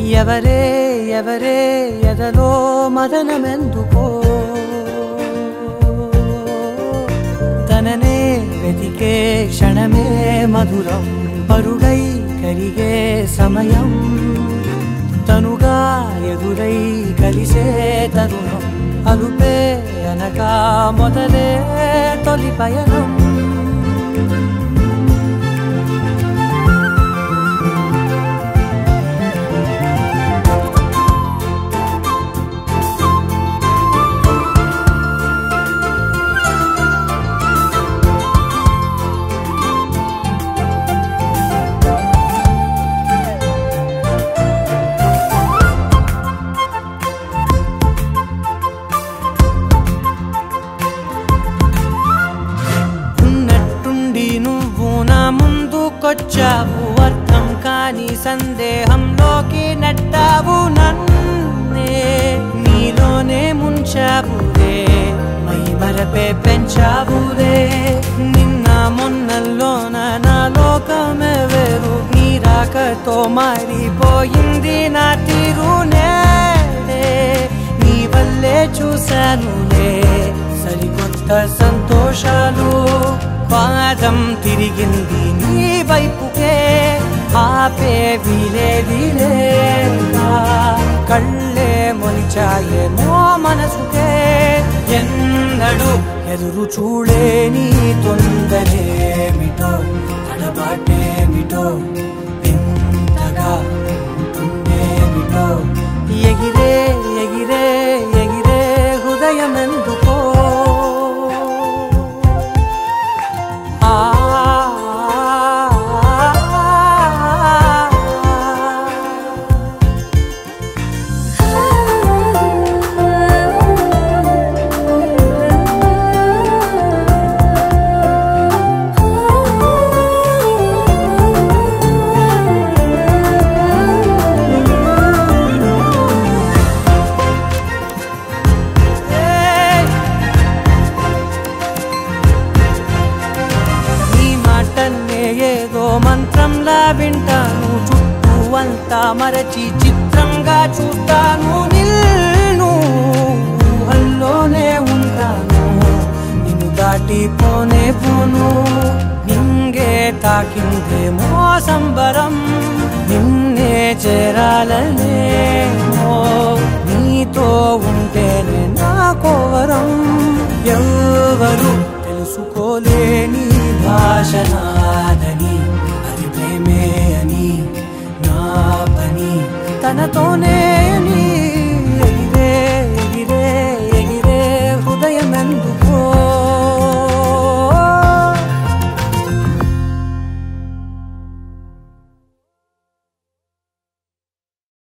ఎవరే ఎవరే ఎదలో మదనమెందుకో తననే వెతికే క్షణమే మధురం పరుగై కరిగే సమయం తనుగా ఎదురై కలిసే తరుణం అలుపే అనగా మొదలే తొలి పయనం ఉన్నట్టుండి నువ్వు నా ముందుకొచ్చావు అర్థం కాని సందేహంలోకి నెట్టావు నన్నే నీలోనే ముంచావులే మై మరపే పెంచావులే నిన్న మొన్నల్లోన నా లోకమే వేరు నీ రాకతో మారిపోయింది నా తీరు నేడే నీ వల్లే చూశానులే సరికొత్త సంతోషాలు పాదం తిరిగింది నీ వైపుకే ఆపే వీలేదిలే కళ్ళే మొలిచాయేమో మనసుకే ఎన్నడు ఎదురు చూడేని తొందరేమిటో తడబాటేమిటో ఎంతగా ఉంటుందేమిటో ఎగిరే ఎగిరే ఎగిరే హృదయం ఎందుకో ఆ ఏయ్! నీ మాటన్నే ఏదో మంత్రంలా వింటాను చుట్టూ అంతా మరచి చిత్రంగా చూస్తాను నిన్ను ఊహల్లోనే ఉంటాను నిన్ను దాటిపోనే పోను నింగే తాకిందేమో సంబరం నిన్నే చేరాలనేమో నీతో ఉంటేనే నా కోవరం ఎవరు తెలుసుకోలేని భాష నాదని అది ప్రేమే అని నా పని తనతోనే